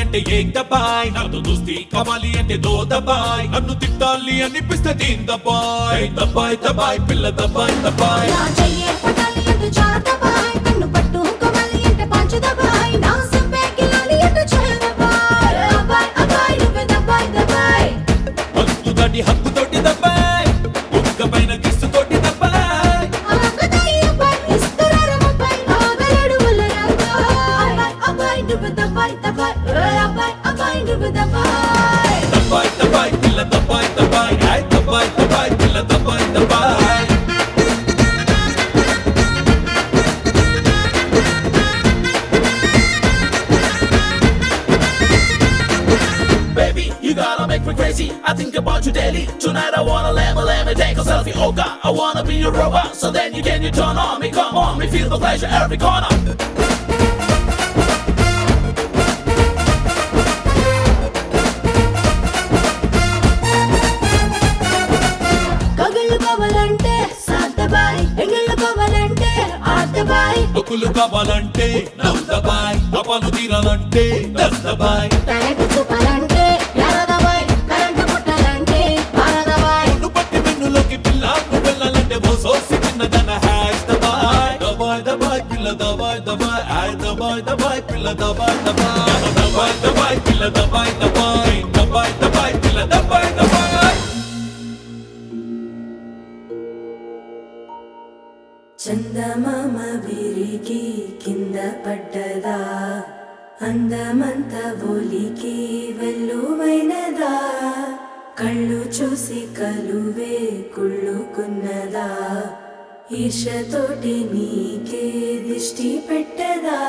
అంటే ఏం దబాయ్ నాతో దోస్తి కావాలి అంటే దో దబాయ్ నన్ను తిట్టాలి అనిపిస్తే దీన్ దబాయ్ దబాయ్ దబాయ్ పిల్ల దబాయ్ దబాయ్ నా చెయ్యే పట్టాలి అంటే చాటబాయ్ కన్ను పట్టుకోవాలి అంటే పంచదబాయ్ నా సింపే గిలాలి అంటే చేయదబాయ్ అబాయ్ అబాయ్ నువ్వే దబాయ్ దబాయ్ హక్కు దాటి హక్కు తోటి దబాయ్ ఒక్క పైన కిస్సు తోటి దబాయ్ ఆగదై అబాయ్ ఇస్తరార అబాయ్ ఆగలేడు ఉల్లరాబాయ్ అబాయ్ అబాయ్ నువ్వే దబాయ్ దబాయ్ అబాయ్ అబాయ్ నువ్వే దబాయ్ దబాయ్ దబాయ్ పిల్ల దబాయ్ దబాయ్ ఆయ్ దబాయ్ దబాయ్ పిల్ల దబాయ్ దబాయ్ Baby, you gotta make me crazy. I think about you daily. Tonight I wanna let me, let me take a selfie. Oh God, I wanna be your robot. So then you can you turn on me, come on me, feel the pleasure every corner. కగులు కావాలంటే సాద్దబాయ్ ఎంగిళ్ళు కావాలంటే ఆద్దబాయ్ హక్కులు కావాలంటే నవ్వు దబాయ్ అపాలు తీరాలంటే దస్ దబాయ్ current చూపాలంటే ఎరదబాయ్ current పుట్టాలంటే పారదబాయ్ నువ్వు పట్టి వెన్నులోకి పిల్ల నువ్వు వెళ్ళాలంటే ఓ సోసి చిన్నదన హ్యాష్ దబాయ్ దబాయ్ దబాయ్ పిల్ల దబాయ్ దబాయ్ ఆయ్ దబాయ్ దబాయ్ పిల్ల దబాయ్ దబాయ్ దబాయ్ దబాయ్ పిల్ల దబాయ్ దబాయ్ దబాయ్ దబాయ్ పిల్ల దబాయ్ దబాయ్ చందమామ విరిగి కింద పడ్డదా అందమంత ఒలికి వెల్లువైనదా కళ్ళు చూసి కలువే కుళ్ళుకున్నదా ఈర్షతోటి నీకే దిష్టి పెట్టదా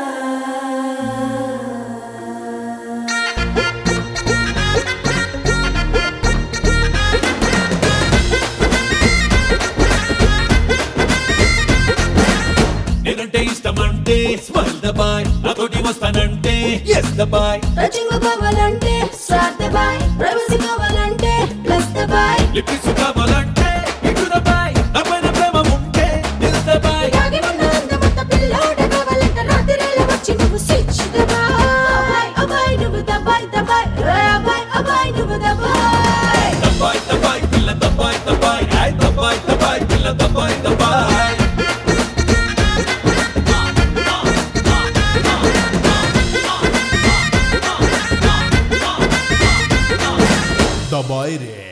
నేనంటే ఇష్టమంటే స్మైల్ దబాయ్ నాతోటి వస్తానంటే ఎస్ దబాయ్ టచింగ్ కావాలంటే స్వార్థబాయ్ ప్రైవసీ కావాలంటే ప్లస్ దబాయ్ లిప్స్ కావాలంటే ఇటు దబాయ్ నా పైన ప్రేమ ఉంటే దిల్ దబాయ్ తాగి ఉన్న అందమంత పిల్లోడ కావాలంటే రాత్రిరేళ వచ్చి నువ్వు స్విచ్ దబాయ్ అబాయ్ నువ్వు దబాయ్ దబాయ్ అబాయ్ అబాయ్ నువ్వు దబాయ్ దబాయ్ దబాయ్ పిల్ల దబాయ్ దబాయ్ ఆయ్ దబాయ్ దబాయ్ పిల్ల దబాయ్ దబాయ్ దబాయ్ రే